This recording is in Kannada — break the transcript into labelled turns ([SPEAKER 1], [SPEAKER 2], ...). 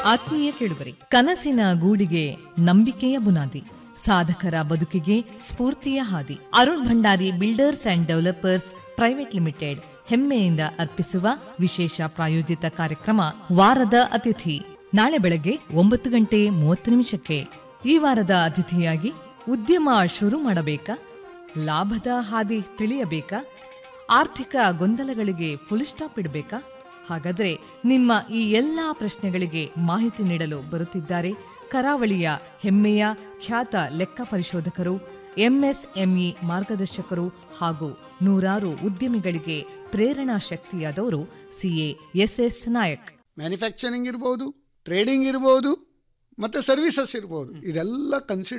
[SPEAKER 1] ಆತ್ಮೀಯ ಕೇಳುಗರೆ ಕನಸಿನ ಗೂಡಿಗೆ ನಂಬಿಕೆಯ ಬುನಾದಿ ಸಾಧಕರ ಬದುಕಿಗೆ ಸ್ಫೂರ್ತಿಯ ಹಾದಿ Arun Bhandari builders and developers private limited ಹೆಮ್ಮೆಯಿಂದ ಅರ್ಪಿಸುವ ವಿಶೇಷ ಪ್ರಾಯೋಜಿತ ಕಾರ್ಯಕ್ರಮ ವಾರದ ಅತಿಥಿ ನಾಳೆ ಬೆಳಗ್ಗೆ ಒಂಬತ್ತು ಗಂಟೆ ಮೂವತ್ತು ನಿಮಿಷಕ್ಕೆ ಈ ವಾರದ ಅತಿಥಿಯಾಗಿ ಉದ್ಯಮ ಶುರು ಮಾಡಬೇಕಾ ಲಾಭದ ಹಾದಿ ತಿಳಿಯಬೇಕಾ ಆರ್ಥಿಕ ಗೊಂದಲಗಳಿಗೆ ಫುಲ್ ಸ್ಟಾಪ್ ಇಡಬೇಕಾ ಹಾಗಾದ್ರೆ ನಿಮ್ಮ ಈ ಎಲ್ಲಾ ಪ್ರಶ್ನೆಗಳಿಗೆ ಮಾಹಿತಿ ನೀಡಲು ಬರುತ್ತಿದ್ದಾರೆ ಕರಾವಳಿಯ ಹೆಮ್ಮೆಯ ಖ್ಯಾತ ಲೆಕ್ಕ ಪರಿಶೋಧಕರು ಎಂಎಸ್ಎಂಇ ಮಾರ್ಗದರ್ಶಕರು ಹಾಗೂ ನೂರಾರು ಉದ್ಯಮಿಗಳಿಗೆ ಪ್ರೇರಣಾ ಶಕ್ತಿಯಾದವರು ಸಿಎ ಎಸ್ಎಸ್ ನಾಯಕ್
[SPEAKER 2] ಮ್ಯಾನುಫ್ಯಾಕ್ಚರಿಂಗ್ ಇರ್ಬೋದು ಟ್ರೇಡಿಂಗ್ ಇರ್ಬೋದು ಮತ್ತು ಸರ್ವಿಸಸ್ ಇರ್ಬೋದು ಇದೆಲ್ಲ ಕನ್ಸಿಡರ್